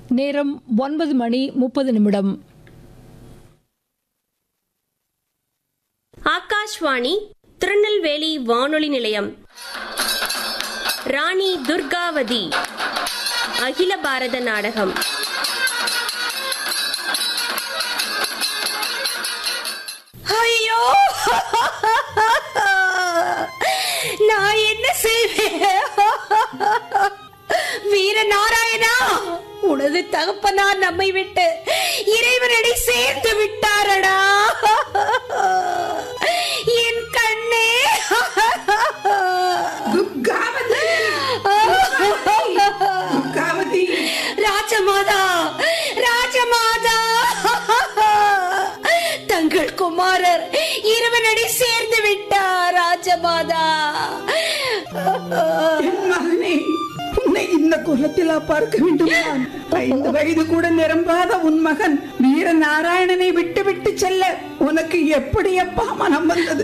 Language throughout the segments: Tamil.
நேரம் ஒன்பது மணி முப்பது நிமிடம் ஆகாஷ்வாணி திருநெல்வேலி வானொலி நிலையம் ராணி துர்காவதி அகில பாரத நாடகம் ஐயோ நான் என்ன செய்வேன் வீர நாராயணா உனது தகப்பனார் நம்மை விட்டு இறைவனடி சேர்ந்து விட்டாரடா என் கண்ணே துர்காவதி துர்காவதி ராஜமாதா ராஜமாதா தங்கள் குமாரர் இறைவனடி சேர்ந்து விட்டார் ராஜமாதா என் மகனே உன்னை இந்த குலத்திலா பார்க்க வேண்டும் நான் ஐந்து வயது கூட நிரம்பாத உன் மகன் வீர நாராயணனை விட்டு விட்டு செல்ல உனக்கு எப்படி அப்பா மனம் வந்தது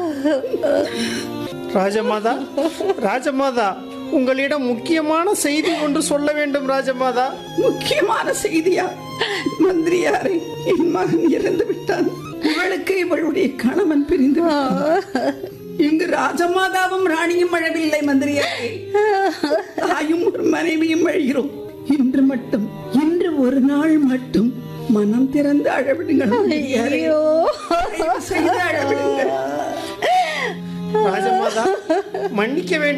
ராஜமாதா ராஜமாதா உங்களிடம் முக்கியமான செய்தி ஒன்று சொல்ல வேண்டும் ராஜமாதா முக்கியமான செய்தியா மந்திரியாரே என் மகன் இறந்து விட்டான் இவளுக்கு இவளுடைய கணவன் பிரிந்து விட்டான். இங்கு ராஜமாதாவும் ராணியும் அழவில்லை மந்திரியாரே தாயும் ஒரு மனைவியும் அழுகிறோம் இன்று மட்டும் இன்று ஒரு நாள் மட்டும் மனம் திறந்து அழவிடுங்கள் மந்திரியாரே. தயவு செய்து அழவிடுங்கள் ராஜமாதா மன்னிக்க வேண்டும்